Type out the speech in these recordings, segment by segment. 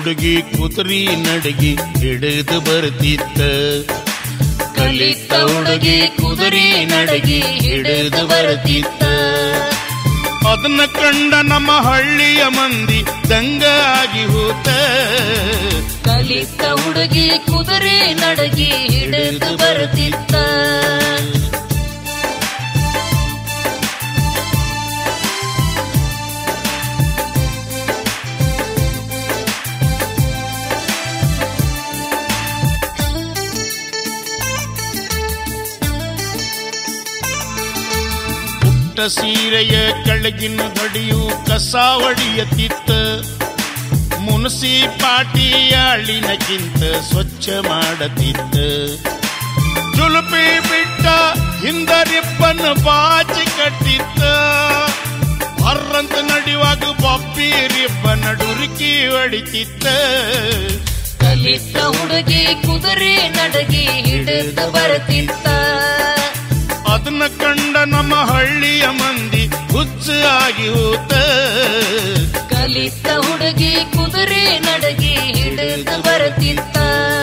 ಹುಡುಗಿ ಕುದುರಿ ನಡಗಿ ಹಿಡಿದು ಬರ್ತಿತ್ತ ಕಲಿತ ಹುಡುಗಿ ಕುದುರಿ ನಡಗಿ ಹಿಡಿದು ಬರ್ತಿತ್ತ ಅದನ್ನ ಕಂಡ ನಮ್ಮ ಹಳ್ಳಿಯ ಮಂದಿ ದಂಗ ಆಗಿ ಹೋತ ಕಲಿತ ಹುಡುಗಿ ಕುದುರೆ ನಡಗಿ ಹಿಡಿದು ಬರ್ತಿತ್ತ ಪುಟ್ಟ ಸೀರೆಯ ಕೆಳಗಿನ ಗಡಿಯು ಕಸ ಹೊಡಿಯತಿತ್ತ ಮುನ್ಸಿ ಪಾಟಿಯಾಳಿನಕ್ಕಿಂತ ಸ್ವಚ್ಛ ಮಾಡತಿತ್ತ ಜುಲುಪಿ ಬಿಟ್ಟ ಹಿಂದ ರಿಬ್ಬನ್ ಬಾಚಿ ಕಟ್ಟಿತ್ತ ಬರ್ರಂತ ನಡೆಯುವಾಗ ಬೊಬ್ಬಿ ರಿಬ್ಬನ್ ಡುರುಕಿ ಹೊಡಿತಿತ್ತ ಕಲಿತ ಹುಡುಗಿ ಕುದುರೆ ನಡಗಿ ಹಿಡಿದು ಬರ್ತಿತ್ತ ಅದನ್ನ ಕಂಡ ನಮ್ಮ ಹಳ್ಳಿಯ ಮಂದಿ ಹುಚ್ಚ ಆಗಿ ಹೋತ ಕಲಿತ ಹುಡುಗಿ ಕುದುರೆ ನಡಗಿ ಹಿಡಿದು ಬರ್ತಿತ್ತ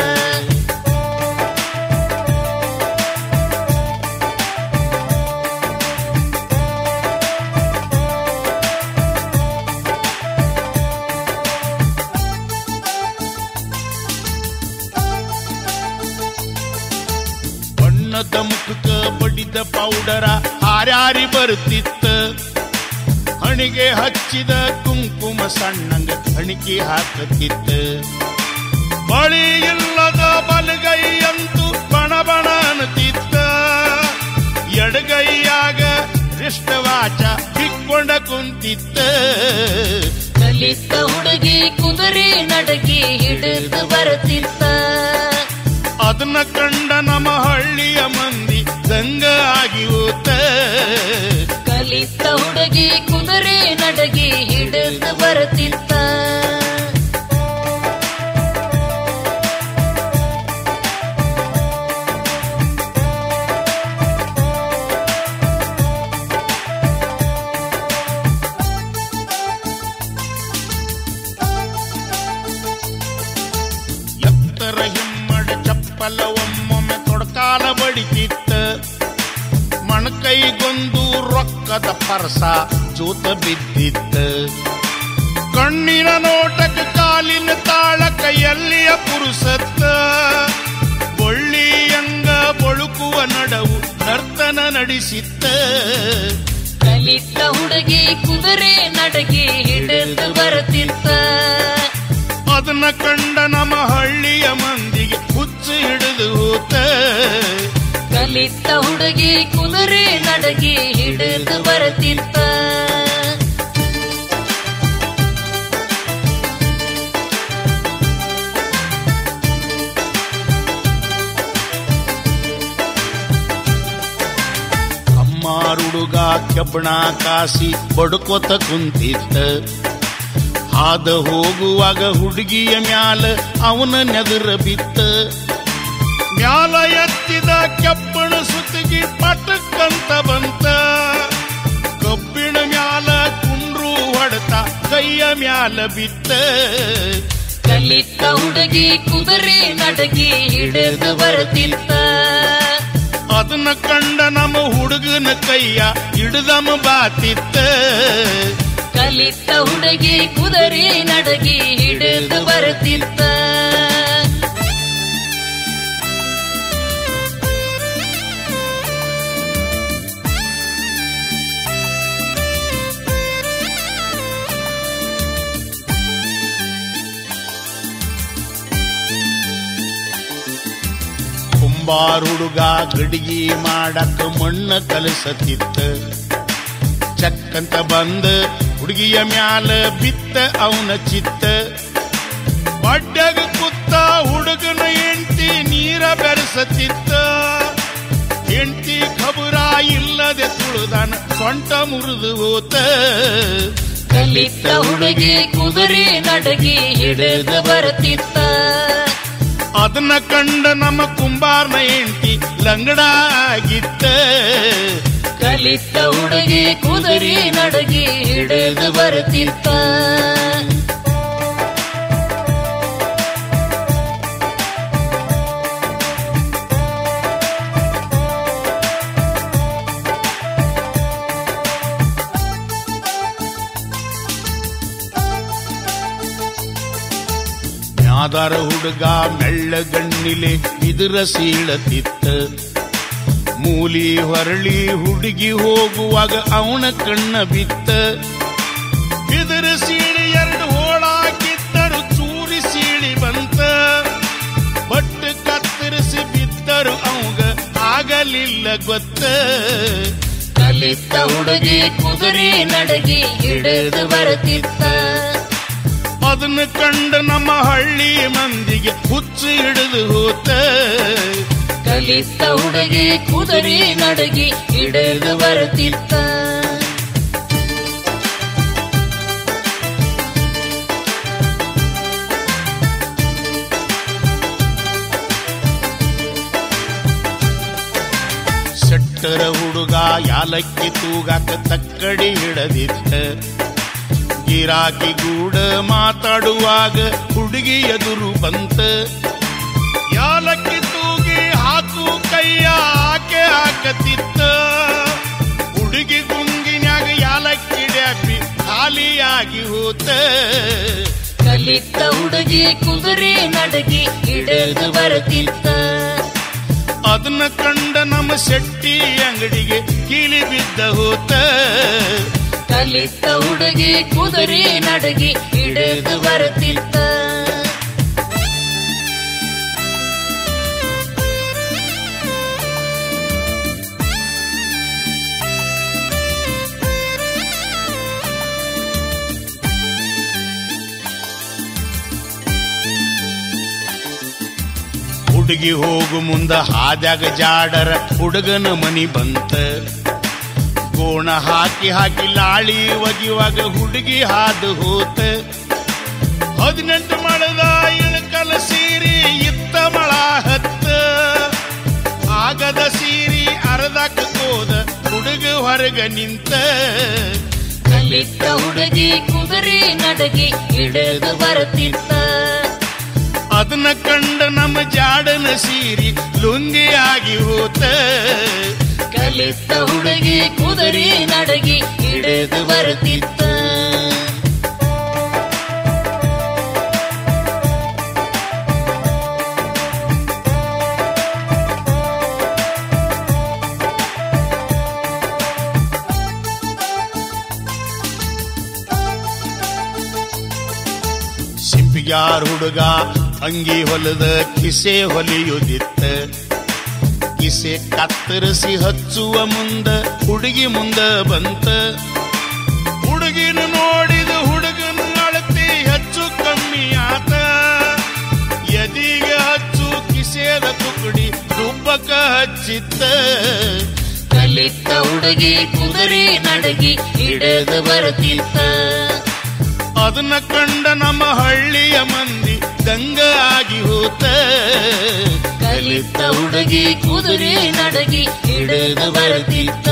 ಬಣ್ಣದ ಮುಖಕ್ಕ ಬಡಿದ ಪೌಡರ ಹಾರಾರಿ ಬರುತ್ತಿತ್ತ ಹಣಿಗೆ ಹಚ್ಚಿದ ಕುಂಕುಮ ಸಣ್ಣಂಗ ಹಣಿಕೆ ಹಾಕತ್ತಿತ್ತ ಬಳಿ ಇಲ್ಲದ ಬಲಗೈಯಂತೂ ಬಣ ಬಣ ಅನ್ನತಿತ್ತ ಎಡಗೈಯಾಗ ರಿಷ್ಟವಾಚ ಹಿಕ್ಕೊಂಡ ಕುಂತಿತ್ತ ಕಲಿತ ಹುಡುಗಿ ಕುದುರೆ ನಡಗಿ ಹಿಡಿದು ಬರ್ತಿತ್ತ ಅದನ್ನ ಕಂಡ ನಮ್ಮ ಹಳ್ಳಿಯ ಮಂದಿ ದಂಗ ಆಗಿ ಹೋತ ಕಲಿತ ಹುಡುಗಿ ಕುದುರೆ ನಡಗಿ ಹಿಡಿದು ಬರ್ತಿತ್ತ ಎತ್ತರ ಹಿಮ್ಮಡ ಚಪ್ಪಲ ಒಮ್ಮೊಮ್ಮೆ ತೊಡಕಾಲ ಬಡಿತಿತ್ತ ಮಣಕೈಗೊಂದು ರೊಕ್ಕದ ಪರಸ ಜೂತ ಬಿದ್ದಿತ್ತ ಕಣ್ಣಿನ ನೋಟಕ್ಕೆ ಕಾಲಿನ ತಾಳ ಕೈಯಲ್ಲಿಯ ಪುರುಸತ್ತ ಒಳ್ಳಿಯಂಗ ಬಳುಕುವ ನಡವು ನರ್ತನ ನಡೆಸಿತ್ತ ಕಲಿತ ಹುಡುಗಿ ಕುದುರೆ ನಡಗಿ ಹಿಡಿದು ಬರ್ತಿತ್ತ ಅದನ್ನ ಕಂಡ ನಮ್ಮ ಹಳ್ಳಿಯ ಮಂದಿಗೆ ಹುಚ್ಚು ಹಿಡಿದು ಹೋತ ಕಲಿತ ಹುಡುಗಿ ಕುದುರೆ ನಡಗಿ ಹಿಡಿದು ಬರ್ತಿತ್ತ ಅಮ್ಮಾರುಡುಗ ಕೆಬ್ಬಣ ಕಾಸಿ ಬಡ್ಕೋತ ಕುಂತಿದ್ದ ಹಾದ ಹೋಗುವಾಗ ಹುಡುಗಿಯ ಮ್ಯಾಲ ಅವನ ನೆದರ ಬಿತ್ತ ಮ್ಯಾಲ ಎತ್ತಿದ ಕೆಬ್ಬಣ ಸುತ್ತಿಗೆ ಪಟಕ್ಕಂತ ಬಂತ ಕಬ್ಬಿಣ ಮ್ಯಾಲ ಕುಂಡ್ರು ಹೊಡೆತ ಕೈಯ ಮ್ಯಾಲ ಬಿತ್ತ ಕಲಿತ ಹುಡುಗಿ ಕುದುರೆ ನಡಗಿ ಹಿಡಿದು ಬರ್ತಿತ್ತ ಅದನ್ನ ಕಂಡ ನಮ್ಮ ಹುಡುಗನ ಕೈಯ ಹಿಡ್ದಮ ಬಾತಿತ್ತ ಕಲಿತ ಹುಡುಗಿ ಕುದುರೆ ನಡಗಿ ಹಿಡಿದು ಬರ್ತಿತ್ತ ಕುಂಬಾರ ಹುಡುಗ ಗಡಿಗೆ ಮಾಡಕ ಮಣ್ಣ ಕಲಸತಿತ್ತ ಚಕ್ಕಂತ ಬಂದ ಹುಡುಗಿಯ ಮ್ಯಾಲ ಬಿತ್ತ ಅವನ ಚಿತ್ತ ಬಡ್ಡಗ ಕುತ್ತ ಹುಡುಗನ ಎಂಟಿ ನೀರ ಬೆರೆಸತಿತ್ತ ಎಂಟಿ ಖಬರ ಇಲ್ಲದೆ ತುಳುದನ ಸೊಂಟ ಮುರಿದು ಹೋತ ಕಲಿತ ಹುಡುಗಿ ಕುದುರೆ ನಡಗಿ ಹಿಡಿದು ಬರ್ತಿತ್ತ ಅದನ್ನ ಕಂಡ ನಮ್ಮ ಕುಂಬಾರನ ಎಂಟಿ ಲಂಗಡ ಆಗಿತ್ತ ಕಲಿತ ಹುಡುಗಿ ಕುದುರೆ ನಡಗಿ ಹಿಡಿದು ಬರ್ತಿತ್ತ ಮಾದಾರ ಹುಡುಗ ಮೆಳ್ಳಗಣ್ಣಿಲೆ ಇದ್ರ ಸೀಳತಿತ್ತ ಮೂಲಿ ಹೊರಳಿ ಹುಡುಗಿ ಹೋಗುವಾಗ ಅವನ ಕಣ್ಣ ಬಿತ್ತ ಇದರ ಸೀಳಿ ಎರಡು ಹೋಳಾಕಿದ್ದರು ಚೂರಿ ಸೀಳಿ ಬಂತ ಬಟ್ ಕತ್ತರಿಸಿ ಬಿದ್ದರು ಅವಂಗ ಆಗಲಿಲ್ಲ ಗೊತ್ತ ಕಲಿತ ಹುಡುಗಿ ಕುದುರೆ ನಡಗಿ ಹಿಡಿದು ಬರುತ್ತಿತ್ತ ಅದನ್ನ ಕಂಡ ನಮ್ಮ ಹಳ್ಳಿ ಮಂದಿಗೆ ಹುಚ್ಚು ಹಿಡಿದು ಹೋತ ಕಲಿತ ಹುಡುಗಿ ಕುದುರೆ ನಡಗಿ ಹಿಡಿದು ಬರುತ್ತಿತ್ತ ಸೆಟ್ಟರ ಹುಡುಗ ಯಾಲಕ್ಕಿ ತೂಗಾಕ ತಕ್ಕಡಿ ಹಿಡದಿತ್ತ ಗಿರಾಕಿ ಗೂಡ ಮಾತಾಡುವಾಗ ಹುಡುಗಿ ಎದುರು ಬಂತ ಯಾಲಕ್ಕಿ ತೂಗಿ ಹಾಕು ಕೈಯ ಆಕೆ ಹಾಕತಿತ್ತ ಹುಡುಗಿ ಗುಂಗಿನ್ಯಾಗ ಯಾಲಕ್ಕಿ ಡ್ಯಾಪಿ ಖಾಲಿಯಾಗಿ ಹೋತ ಕಲಿತ ಹುಡುಗಿ ಕುದುರೆ ನಡಗಿ ಹಿಡಿದು ಬರುತ್ತಿತ್ತ ಅದನ್ನ ಕಂಡ ನಮ್ಮ ಶೆಟ್ಟಿ ಅಂಗಡಿಗೆ ಕೀಲಿ ಬಿದ್ದ ಹೋತ ಕಲಿತ ಹುಡುಗಿ ಕುದುರೆ ನಡಗಿ ಹಿಡಿದು ಬರುತ್ತಿತ್ತ ಹುಡುಗಿ ಹೋಗು ಮುಂದ ಹಾದ್ಯಾಗ ಜಾಡರ ಹುಡುಗನ ಮನಿ ಬಂತ ಗೋಣ ಹಾಕಿ ಹಾಕಿ ಲಾಳಿ ಒಗಿವಾಗ ಹುಡುಗಿ ಹಾದು ಹೋತ ಹದಿನೆಂಟು ಮಳದ ಇಳಕಲ ಸೀರಿ ಇತ್ತ ಮಳ ಹತ್ತ ಆಗದ ಸೀರಿ ಅರ್ಧಕ್ಕ ಹೋದ ಹುಡುಗ ಹೊರಗ ನಿಂತ ಕಲಿತ ಹುಡುಗಿ ಕುದುರೆ ನಡಗಿ ಹಿಡಿದು ಬರುತ್ತಿತ್ತ ಅದನ್ನ ಕಂಡ ನಮ್ಮ ಜಾಡನ ಸೀರಿ ಲುಂಗಿಯಾಗಿ ಹೋತ ಕಲಿತ ಹುಡುಗಿ ಕುದುರೆ ನಡಗಿ ಹಿಡಿದು ಬರುತ್ತಿತ್ತ ಸಿಂಪಿಗ್ಯಾರ್ ಹುಡುಗ ಅಂಗಿ ಹೊಲದ ಕಿಸೆ ಹೊಲಿಯುದಿತ್ತ ಕಿಸೆ ಕತ್ತರಿಸಿ ಹಚ್ಚುವ ಮುಂದ ಹುಡುಗಿ ಮುಂದ ಬಂತ ಹುಡುಗಿನ ನೋಡಿದ ಹುಡುಗನ ಅಳತಿ ಹೆಚ್ಚು ಕಮ್ಮಿ ಆತ ಎದಿಗೆ ಹಚ್ಚು ಕಿಸೆದ ತುಕಡಿ ರುಬ್ಬಕ ಹಚ್ಚಿತ್ತ ಕಲಿತ ಹುಡುಗಿ ಕುದುರೆ ನಡಗಿ ಹಿಡಿದು ಬರುತ್ತಿತ್ತ ಅದನ್ನ ಕಂಡ ನಮ್ಮ ಹಳ್ಳಿಯ ಮಂದಿ ದಂಗ ಆಗಿ ಹೋತ ಕಲಿತ ಹುಡುಗಿ ಕುದುರೆ ನಡಗಿ ಹಿಡಿದು ಬರುತ್ತಿತ್ತ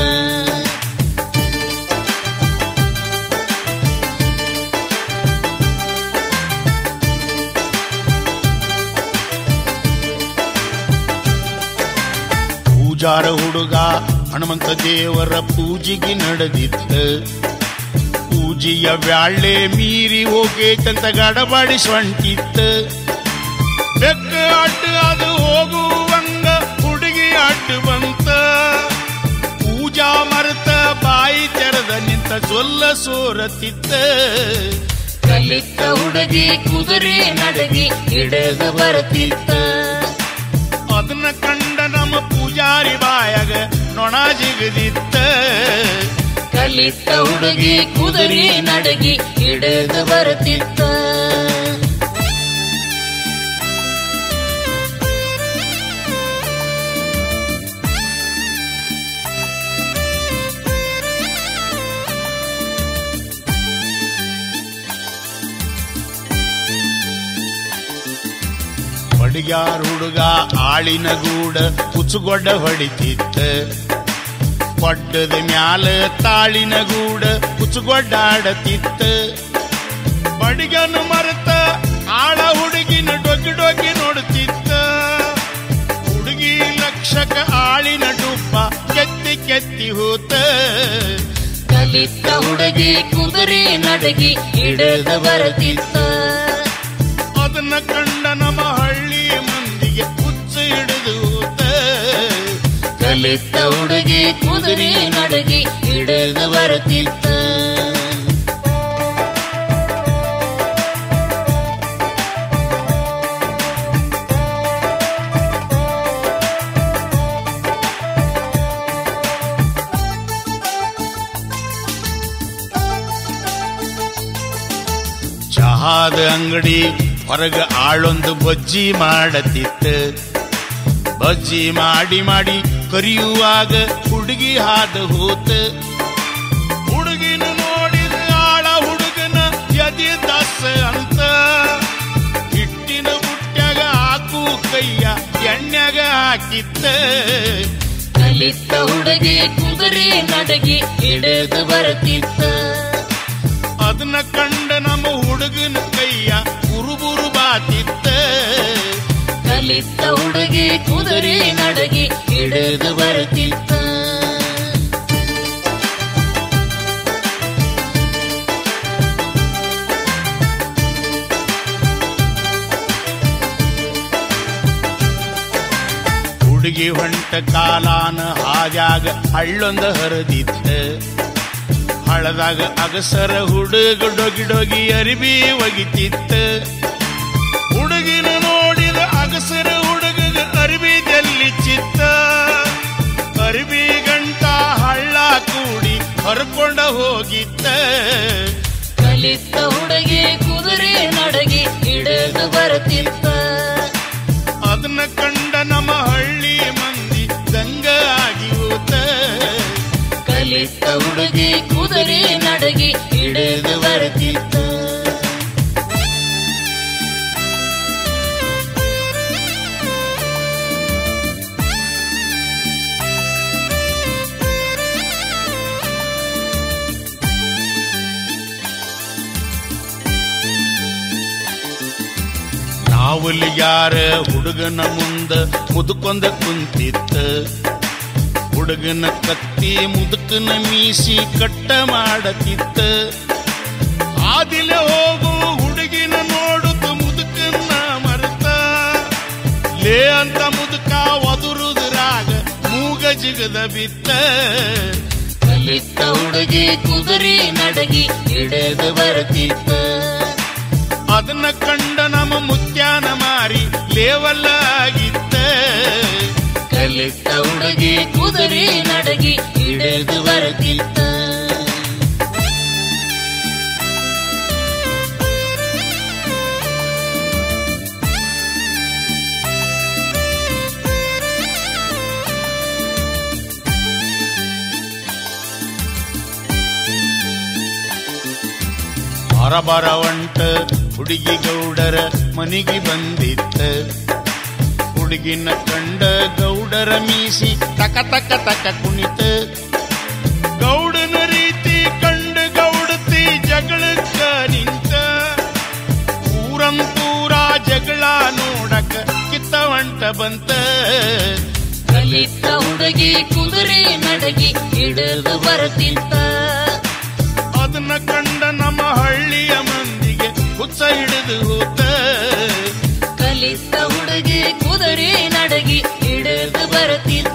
ಪೂಜಾರ ಹುಡುಗ ಹನುಮಂತ ದೇವರ ಪೂಜೆಗೆ ನಡೆದಿತ್ತ ಪೂಜೆಯ ವ್ಯಾಳೆ ಮೀರಿ ಹೋಗೇತಂತ ಗಡಬಾಡಿ ಸ್ವಂಟಿತ್ತ ಬೆಕ್ಕ ಅಡ್ಡು ಅದು ಹೋಗುವಂಗ ಹುಡುಗಿ ಅಡ್ಡು ಬಂತ ಪೂಜಾ ಮರೆತ ಬಾಯಿ ತೆರೆದ ನಿಂತ ಸೊಲ್ಲ ಸೋರತಿತ್ತ ಕಲಿತ ಹುಡುಗಿ ಕುದುರೆ ನಡಗಿ ಹಿಡಿದು ಬರುತ್ತಿತ್ತ ಅದನ್ನ ಕಂಡ ನಮ್ಮ ಪೂಜಾರಿ ಬಾಯಾಗ ನೊಣ ಜಿಗದಿತ್ತ ಕಲಿತ ಹುಡುಗಿ ಕುದುರೆ ನಡಗಿ ಹಿಡಿದು ಬರುತ್ತಿತ್ತ ಬಡಿಯಾರ್ ಹುಡುಗ ಆಳಿನ ಗೂಡ ಕುಚುಗೊಡ್ಡ ಹೊಡಿತಿತ್ತ ಪಡ್ಡದ ಮ್ಯಾಲ ತಾಳಿನ ಗೂಡ ಕುಚುಗೊಡ್ಡಾಡತಿತ್ತ ಬಡಿಗನು ಮರೆತ ಆಳ ಹುಡುಗಿನ ಡೊಗ್ಗಿ ಡೊಗ್ಗಿ ನೋಡುತ್ತಿತ್ತ ಹುಡುಗಿ ಲಕ್ಷಕ ಆಳಿನ ಡುಬ್ಬ ಕೆತ್ತಿ ಕೆತ್ತಿ ಹೋತ ಕಲಿತ ಹುಡುಗಿ ಕುದುರೆ ನಡಗಿ ಹಿಡಿದು ಬರುತ್ತಿತ್ತ ಅದನ್ನ ಕಂಡ ಕಲಿತ ಹುಡುಗಿ ಕುದುರೆ ನಡಗಿ ಹಿಡಿದು ಬರುತ್ತಿತ್ತ ಚಹಾದ ಅಂಗಡಿ ಹೊರಗ ಆಳೊಂದು ಬಜ್ಜಿ ಮಾಡತಿತ್ತ ಬಜ್ಜಿ ಮಾಡಿ ಮಾಡಿ ಕರಿಯುವಾಗ ಹುಡುಗಿ ಹಾದ ಹೋತ ಹುಡುಗಿನ ನೋಡಿದ ಆಳ ಹುಡುಗನ ಎದೆ ದಸ ಅಂತ ಹಿಟ್ಟಿನ ಬುಟ್ಟ್ಯಾಗ ಹಾಕು ಕೈಯ ಎಣ್ಣೆಗ ಹಾಕಿತ್ತ ಕಲಿತ ಹುಡುಗಿ ಕುದುರೆ ನಡಗಿ ಹಿಡಿದು ಬರುತ್ತಿತ್ತ ಅದನ್ನ ಕಂಡ ನಮ್ಮ ಹುಡುಗನ ಕೈಯ ಕುರುಬುರು ಬಾತಿತ್ತ ಕಲಿತ ಹುಡುಗಿ ಕುದುರೆ ನಡಗಿ ಹಿಡಿದು ಬರುತ್ತಿತ್ತ ಹುಡುಗಿ ಹೊಂಟ ಕಾಲಾನ ಹಾದ್ಯಾಗ ಹಳ್ಳೊಂದ ಹರಿದಿತ್ತ ಹಳದಾಗ ಅಗಸರ ಹುಡುಗ ಡೊಗಿ ಡೊಗಿ ಅರಿಬಿ ಒಗಿತಿತ್ತ ಹುಡುಗಿನ ನೋಡಿದ ಅಗಸರ ಹುಡುಗ ಅರಿಬಿ ಜಲ್ಲಿ ಚಿತ್ತ ಅರಿಬಿ ಗಂಟ ಹಳ್ಳ ಕೂಡಿ ಹೊರಕೊಂಡ ಹೋಗಿತ್ತ ಕಲಿತ ಹುಡುಗಿ ಕುದುರೆ ನಡಗಿ ಹಿಡಿದು ಬರುತ್ತಿತ್ತ ಅದನ್ನ ಕಂಡ ನಮ್ಮ ಹಳ್ಳಿ ಮಂದಿ ದಂಗ ಆಗಿ ಹೋತ ಕಲಿತ ಹುಡುಗಿ ಕುದುರೆ ನಡಗಿ ಹಿಡಿದು ಬರುತ್ತಿತ್ತ ನಾವಲ್ಲಿ ಯಾರ ಹುಡುಗನ ಮುಂದ ಮುದುಕೊಂದ ಕುಂತಿತ್ತ ಹುಡುಗನ ಕತ್ತಿ ಮುದುಕನ ಮೀಸಿ ಕಟ್ಟ ಮಾಡತಿತ್ತ ಆದಿಲ ಹೋಗು ಹುಡುಗಿನ ನೋಡುತ್ತ ಮುದುಕನ್ನ ಮರೆತ ಲೇ ಅಂತ ಮುದುಕ ಒದುರುದ್ರಾಗ ಮೂಗ ಜಿಗದ ಬಿತ್ತ ಕಲಿತ ಹುಡುಗಿ ಕುದುರೆ ನಡಗಿ ಹಿಡಿದು ಬರುತ್ತಿತ್ತ ಅದನ್ನ ಕಂಡ ನಮ್ಮ ಮುತ್ಯಾನ ಮಾರಿ ಲೇವಲ್ಲ ಆಗಿತ್ತ ಕಲಿತ ಹುಡುಗಿ ಕುದುರೆ ನಡಗಿ ಹಿಡಿದು ಬರುತ್ತಿತ್ತ ಬರಬರ ಒಂಟ ಹುಡುಗಿ ಗೌಡರ ಮನೆಗೆ ಬಂದಿತ್ತ ಹುಡುಗಿನ ಕಂಡ ಗೌಡರ ಮೀಸಿ ತಕ ತಕ ತಕ ಕುಣಿತ ಗೌಡನ ರೀತಿ ಕಂಡ ಗೌಡತಿ ಜಗಳಕ್ಕ ನಿಂತ ಊರಂತೂರ ಜಗಳ ನೋಡಕ ಕಿತ್ತವಂಟ ಬಂತ ಕಲಿತ ಹುಡುಗಿ ಕುದುರೆ ನಡಗಿ ಹಿಡಿದು ಬರುತ್ತಿತ್ತ ಅದನ್ನ ಕಂಡ ನಮ್ಮ ಹಳ್ಳಿಯ ಮಂದಿಗೆ ಹುಚ್ಚ ಹಿಡಿದು ಹೋತ ಕಲಿತ ಹುಡುಗಿ ಕುದುರೆ ನಡಗಿ ಹಿಡಿದು ಬರುತ್ತಿತ್ತ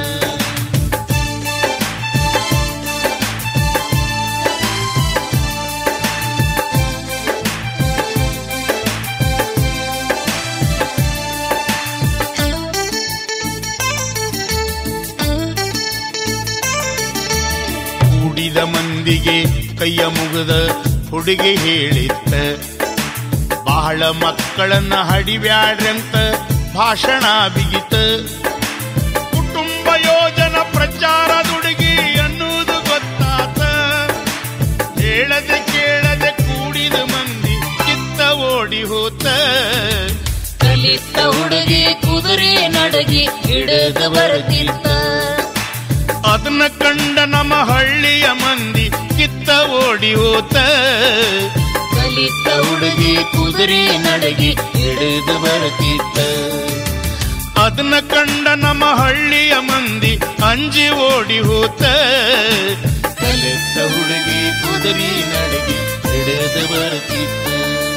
ಕೂಡಿದ ಮಂದಿಗೆ ಕೈಯ ಮುಗಿದ ಹುಡುಗಿ ಹೇಳಿತ್ತ ಬಹಳ ಮಕ್ಕಳನ್ನ ಹಡಿಬ್ಯಾಡ್ರಂತ ಭಾಷಣ ಬಿಗಿತ ಕುಟುಂಬ ಯೋಜನ ಪ್ರಚಾರದುಡುಗಿ ಅನ್ನುವುದು ಗೊತ್ತಾತ ಹೇಳದೆ ಕೇಳದೆ ಕೂಡಿದ ಮಂದಿ ಕಿತ್ತ ಓಡಿ ಹೋತ ಕಲಿತ ಹುಡುಗಿ ಕುದುರೆ ನಡಗಿ ಹಿಡಿದು ಬರುತ್ತಿತ್ತ ಅದನ್ನ ಕಂಡ ನಮ್ಮ ಹಳ್ಳಿಯ ಮಂದಿ ಕಿತ್ತ ಓಡಿ ಹೋತ ಕಲಿತ ಹುಡುಗಿ ಕುದುರೆ ನಡಗಿ ಹಿಡಿದು ಬರುತ್ತಿತ್ತ ಅದನ್ನ ಕಂಡ ನಮ್ಮ ಹಳ್ಳಿಯ ಮಂದಿ ಅಂಜಿ ಓಡಿ ಹೋತ ಕಲಿತ ಹುಡುಗಿ ಕುದುರೆ ನಡಗಿ ಹಿಡಿದು ಬರುತ್ತಿತ್ತ